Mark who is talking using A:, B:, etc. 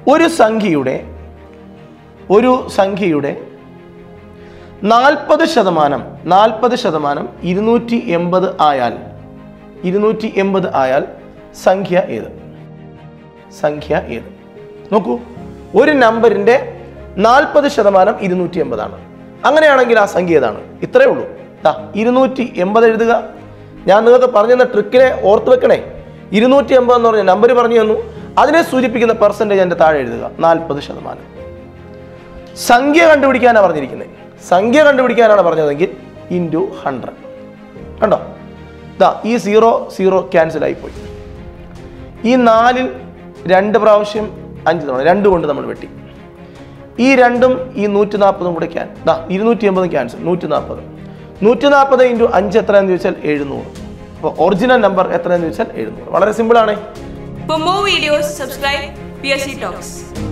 A: ഒരു സംഖ്യയുടെ ഒരു സംഖ്യയുടെ നാൽപ്പത് ശതമാനം നാൽപ്പത് ശതമാനം ഇരുന്നൂറ്റി എൺപത് ആയാൽ ഇരുന്നൂറ്റി എൺപത് ആയാൽ സംഖ്യ ഏത് സംഖ്യ ഏത് നോക്കൂ ഒരു നമ്പറിൻ്റെ നാൽപ്പത് ശതമാനം ഇരുന്നൂറ്റി എൺപതാണ് അങ്ങനെയാണെങ്കിൽ ആ സംഖ്യ ഏതാണ് ഇത്രയേ ഉള്ളൂ ദാ ഇരുന്നൂറ്റി എൺപത് എഴുതുക ഞാൻ നിങ്ങൾക്ക് പറഞ്ഞു തന്ന ട്രിക്കിനെ ഓർത്ത് വെക്കണേ ഇരുന്നൂറ്റി എൺപത് എന്ന് പറഞ്ഞ നമ്പർ പറഞ്ഞു തന്നു അതിനെ സൂചിപ്പിക്കുന്ന പെർസെൻറ്റേജ് എൻ്റെ താഴെ എഴുതുക നാൽപ്പത് ശതമാനം സംഖ്യ കണ്ടുപിടിക്കാനാണ് പറഞ്ഞിരിക്കുന്നത് സംഖ്യ കണ്ടുപിടിക്കാനാണ് പറഞ്ഞതെങ്കിൽ ഇൻറ്റു ഹൺഡ്രഡ് കണ്ടോ ദാ ഈ സീറോ സീറോ ക്യാൻസൽ ആയിപ്പോയി ഈ നാലിൽ രണ്ട് പ്രാവശ്യം അഞ്ച് തവണ രണ്ട് കൊണ്ട് നമ്മൾ വെട്ടി ഈ രണ്ടും ഈ നൂറ്റി നാൽപ്പതും കൂടെ ക്യാൻ ദാ ഇരുന്നൂറ്റി എൺപതും ക്യാൻസൽ നൂറ്റി നാൽപ്പത് നൂറ്റി നാൽപ്പത് ഇൻറ്റു അഞ്ച് എത്രയാണെന്ന് ചോദിച്ചാൽ എഴുന്നൂറ് അപ്പോൾ ഒറിജിനൽ നമ്പർ എത്രയാണെന്ന് ചോദിച്ചാൽ എഴുന്നൂറ് വളരെ സിമ്പിളാണ്
B: For more videos, subscribe PSC Talks.